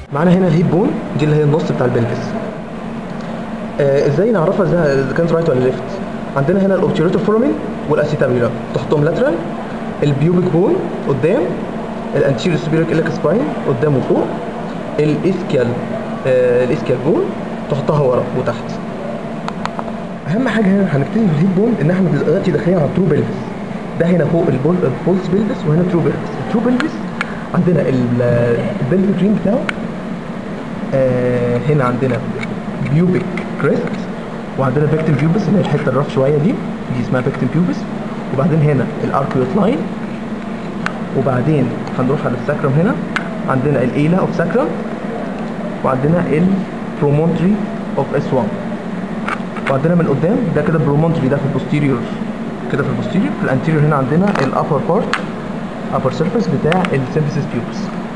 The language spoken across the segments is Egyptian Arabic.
معانا هنا الهيب بون دي اللي هي النص بتاع البلفس آه ازاي نعرفها ازاي اذا كانت رايت ولا ليفت عندنا هنا الاوبتيوريتور فورامين والاسيتابيولا تحطهم لاترال البيوبيك بون قدام الانتيريور سوبيريور إليك سباين قدام وفوق الاسكيال آه الاسكيال بون تحطها ورا وتحت اهم حاجه هنا هنبتدي في الهيب بون ان احنا دلوقتي داخلين على الترو بلفس ده هنا فوق البول الفولس بلفس وهنا ترو بلفس الترو بلفس عندنا البلفيك رين بتاعه آه هنا عندنا بيوبيك كريست وعندنا بيكتم بيوبس اللي هي الحته الرف شويه دي دي اسمها بيكتم بيوبس وبعدين هنا الاركيوت لاين وبعدين هنروح على الساكرم هنا عندنا الايلا اوف ساكرم وعندنا البرومونتري اوف اس 1 وعندنا من قدام ده كده برومونتري ده في البوستيريور كده في البوستيريور في الانتيريور هنا عندنا الابر بارت upper surface بتاع السيمفيسيس بيوبس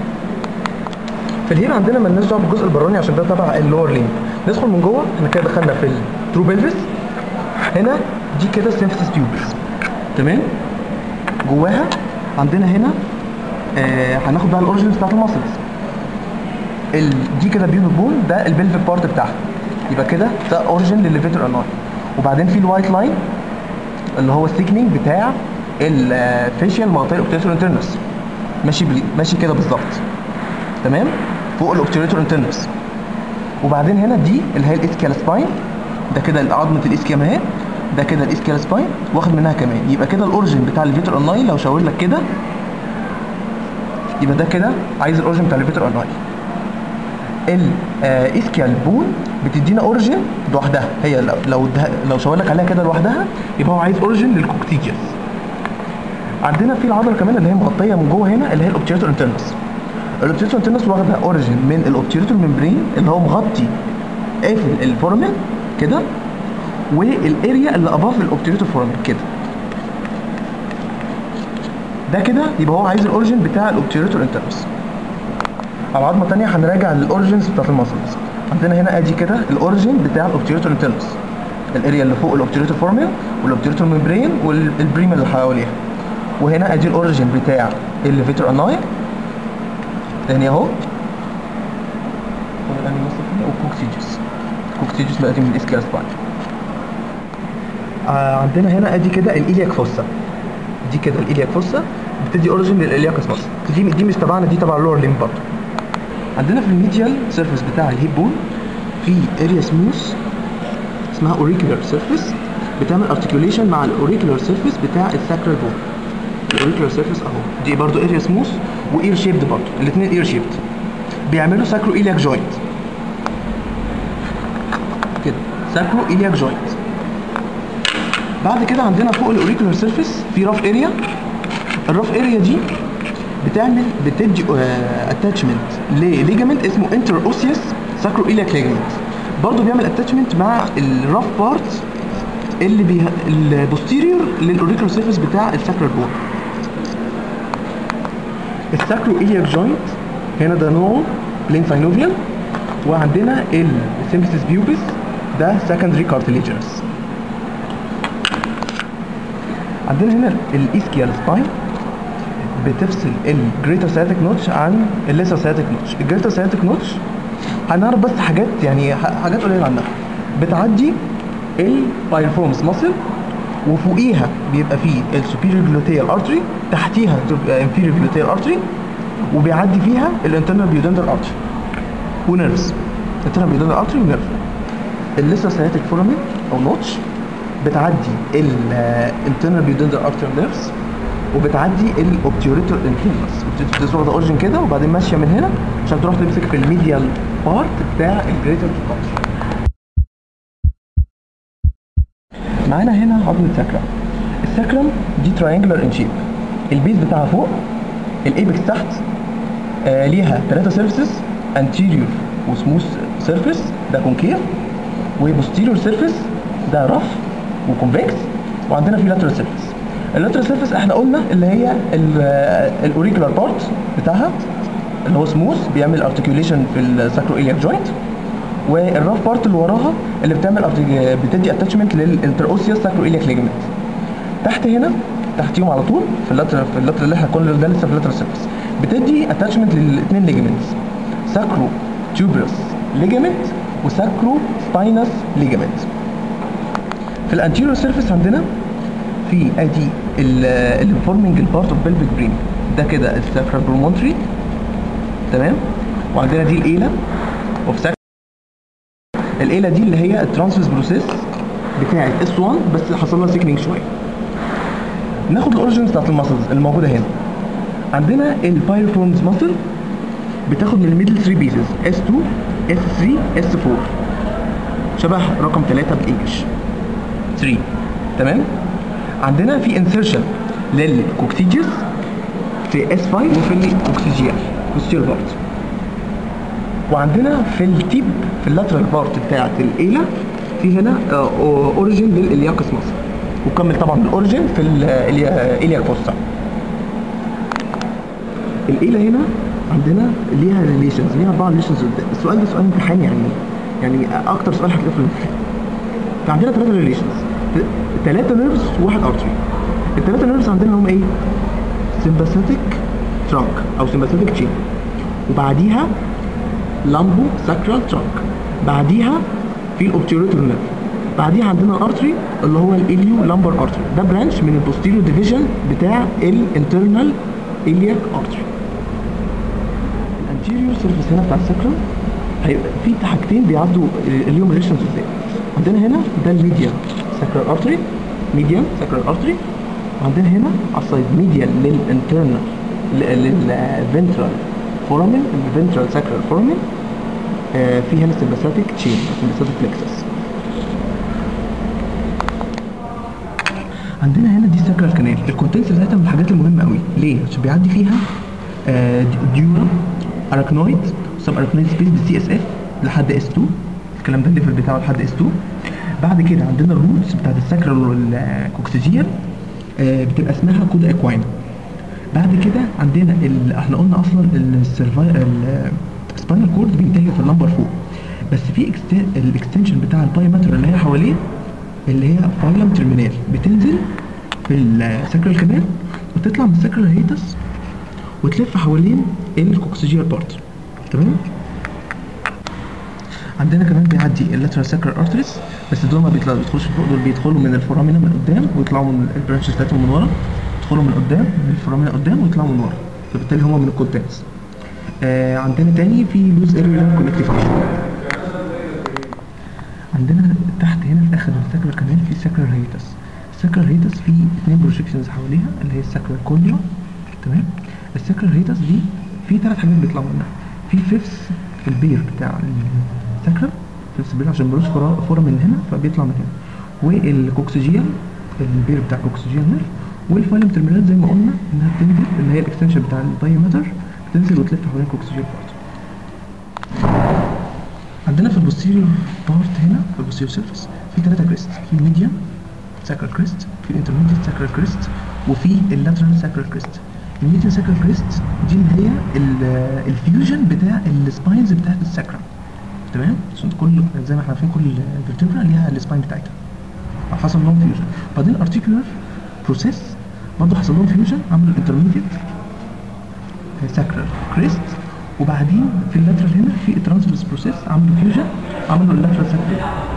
في الهير عندنا مالناش دعوه بالجزء البراني عشان ده تبع اللور لين ندخل من جوه احنا كده دخلنا في الترو بلفس هنا دي كده السيمفيسيس بيوبس تمام جواها عندنا هنا آه هناخد بقى الاوريجنز بتاعت الماسلز ال... دي كده بيوبل بون ده البلفيك بارت بتاعها يبقى كده ده اوريجن للليفيتر اناي وبعدين في الوايت لاين اللي هو الثيكنينج بتاع الفيشيال مغطيه الاوبتيتور انترنس ماشي بال... ماشي كده بالظبط تمام فوق الاوبتيتور انترنس وبعدين هنا دي اللي هي الاسكيال سباين ده كده عظمه الاسكيام اهي ده كده الاسكيال سباين واخد منها كمان يبقى كده الاوريجن بتاع الليفيتر اناي لو شاور لك كده يبقى ده كده عايز الاوريجن بتاع الليفيتر اناي الاسكيال بون بتدينا اوريجن لوحدها هي لو لو, لو شاور لك عليها كده لوحدها يبقى هو عايز اوريجن للكوكتيجيوس عندنا في العضله كمان اللي هي مغطيه من جوه هنا اللي هي الاوبتيريتور انترنس الاوبتيريتور انترنس واخده اوريجن من الاوبتيريتور ممبرين اللي هو مغطي قافل الفورمن كده والاريا اللي اباف الاوبتيريتور فورمن كده ده كده يبقى هو عايز الاوريجن بتاع الاوبتيريتور انترنس على عظمه ثانيه هنراجع الاوريجنز بتاعت الماسلز عندنا هنا ادي كده الاوريجن بتاع الاوبتيريتور انترنس الاريا اللي فوق الاوبتيريتور فورمن والاوبتيريتور ممبرين والبريم اللي حواليها وهنا ادي الاوريجن بتاع الليفيتر اناي تاني اهو وكوكسيجس كوكسيجس بقى دي من الاسكيال سباين آه عندنا هنا ادي كده الالياك فوسا دي كده الالياك فوسا بتدي اوريجن للالياك فوسا دي دي مش تبعنا دي تبع اللور لين برضه عندنا في الميديال سيرفيس بتاع الهيب بون في اريا سموث اسمها اوريكولار سيرفيس بتعمل ارتكيوليشن مع الاوريكولار سيرفيس بتاع الساكرال بون الاوريكولار سيرفيس اهو دي برضو اريا سموث واير شيبد برضو الاثنين اير شيبد بيعملوا ساكرو ايلياك جوينت كده ساكرو ايلياك جوينت بعد كده عندنا فوق الاوريكولار سيرفيس في رف اريا الرف اريا دي بتعمل بتدي اتاتشمنت لليجامنت اسمه انتر اوسيوس ساكرو ايلياك ليجامنت برضو بيعمل اتاتشمنت مع الرف بارت اللي بي البوستيريور للاوريكولار سيرفيس بتاع الساكرال بون الساكرو ايلياك جوينت هنا ده نوعه بلين ساينوفيال وعندنا السيمبسيس بيوبس ده سكندري كارتليجنس عندنا هنا الاسكيال سباين بتفصل الجريتر سياتيك نوتش عن الليسر سياتيك نوتش الجريتر سياتيك نوتش هنعرف بس حاجات يعني حاجات قليله عنها بتعدي البايرفورمس ماسل وفوقيها بيبقى فيه السوبيريور جلوتيال ارتري تحتيها انفيريور جلوتيال ارتري وبيعدي فيها الانترنال بيودندر ارتري ونيرفز الانترنال بيودندر ارتري ونيرف الليسر سياتيك فورامين او نوتش بتعدي الانترنال بيودندر ارتري ونيرفز وبتعدي الاوبتيوريتور انترنس اوبتيوريتور واخده اوريجن كده وبعدين ماشيه من هنا عشان تروح تمسك في الميديال بارت بتاع الجريتر ارتري معانا هنا عظمه الساكرم الساكرم دي تراينجلر ان شيب البيز بتاعها فوق الايبكس تحت آه ليها ثلاثه سيرفيسز انتيريور وسموث سيرفيس ده كونكيف وبوستيريور سيرفيس ده رف وكونفكس وعندنا في لاترال سيرفيس اللاترال سيرفيس احنا قلنا اللي هي الاوريكولار بارت بتاعها اللي هو سموث بيعمل ارتكيوليشن في الساكرو ايلياك جوينت والراف بارت اللي وراها اللي بتعمل بتدي اتاتشمنت للانتروسيوس ساكرو ايلياك ليجمنت تحت هنا تحتيهم على طول في اللاترال في اللاترال اللي احنا كل ده لسه في اللاترال سيرفيس بتدي اتاتشمنت للاثنين ليجمنتس ساكرو tuberous ligament وساكرو سباينس ligament في الانتيريور سيرفيس عندنا في ادي الفورمينج البارت اوف بلفيك برين ده كده الساكرال برومونتري تمام وعندنا دي الايلا اوف ساك الايلا دي اللي هي الترانسفيرس بروسيس بتاعت اس 1 بس حصل لها سيكنينج شويه ناخد الاوريجنز بتاعت المسلز الموجوده هنا عندنا البايروفورمز ماسل بتاخد من الميدل 3 بيسز اس 2 اس 3 اس 4 شبه رقم 3 بالانجلش 3 تمام عندنا في انسيرشن للكوكسيجيس في اس 5 وفي الكوكسيجيال كوكسيجيال بارت وعندنا في التيب في اللاترال بارت بتاعت الايلا في هنا اوريجين للالياكس ماسل وكمل طبعا بالاوريجين في الالياك فوسا الايلا هنا عندنا ليها ريليشنز ليها اربع ريليشنز قدام السؤال ده سؤال امتحان يعني يعني اكتر سؤال هتلاقيه في الامتحان فعندنا ثلاثه ريليشنز ثلاثه نيرفز وواحد ارتري الثلاثه نيرفز عندنا هم ايه سمباثيك ترانك او سمباثيك تشين وبعديها لامبو ساكرال ترانك بعديها في الاوبتيوريتور نيرف بعديها عندنا الارتري اللي هو الاليو لامبر ارتري ده برانش من البوستيريو ديفيجن بتاع الانترنال الياك ارتري الانتيريور سيرفيس هنا بتاع الساكرال هيبقى في حاجتين بيعدوا اليوم ريليشنز قدام عندنا هنا ده الميديا ساكرال ارتري ميديا ساكرال ارتري وعندنا هنا على السايد ميديا للانترنال للفنترال فورامين الفنترال ساكرال فورامين آه في هنا سمباثيك تشين سمباثيك بلكسس عندنا هنا دي ساكرال كانال الكونتنتس بتاعتها من الحاجات المهمه قوي ليه عشان بيعدي فيها آه ديورا اراكنويد سب اراكنويد سبيس بالسي اس اف لحد اس 2 الكلام ده الليفل بتاعه لحد اس 2 بعد كده عندنا الروتس بتاعت الساكرال والكوكسيجيال آه بتبقى اسمها كودا اكواينا بعد كده عندنا ال... احنا قلنا اصلا السيرفاي السباينال كورد بينتهي في النمبر فوق بس في اكست... الاكستنشن بتاع البايمتر اللي هي حواليه اللي هي فايلم ترمينال بتنزل في الساكرال كانال وتطلع من الساكرال هيتس وتلف حوالين الكوكسيجيال بارت تمام عندنا كمان بيعدي اللاترال ساكرال ارتريز بس دول ما بيطلعوا بيدخلوش فوق دول بيدخلوا من الفورامينا من قدام ويطلعوا من البرانشز بتاعتهم من ورا يدخلوا من قدام من الفورامينا قدام ويطلعوا من ورا فبالتالي هما من الكونتنتس آه عندنا تاني في لوز اريا كونكتيف عندنا تحت هنا في اخر الساكرال كمان في ساكرال هيتس الساكرال هيتس في اثنين بروجكشنز حواليها اللي هي الساكرال كونيا تمام الساكرال هيتس دي في ثلاث حاجات بيطلعوا منها في فيفس في البير بتاع الساكرال فيفس البير عشان ملوش فورة من هنا فبيطلع من هنا والكوكسيجيال البير بتاع الكوكسيجيال نيرف والفايلم ترمينال زي ما قلنا انها بتنزل اللي هي الاكستنشن بتاع الدايمتر بتنزل وتلف حوالين الكوكسيجيال بارت عندنا في البوستيريور بارت هنا في البوستيريور سيرفيس في ثلاثة كريست في الميديان ساكرال كريست في الانترميديت ساكرال كريست وفي اللاترال ساكرال كريست الميديان ساكرال كريست دي اللي هي الفيوجن بتاع السباينز بتاعت الساكرال تمام عشان كل زي ما احنا عارفين كل فيرتبرا ليها السباين بتاعتها حصل لهم فيوجن بعدين الارتيكولار بروسيس برضه حصل لهم فيوجن عملوا الانترميديت ساكرال كريست وبعدين في اللاترال هنا في الترانسفيرس بروسيس عملوا فيوجن عملوا اللاترال ساكرال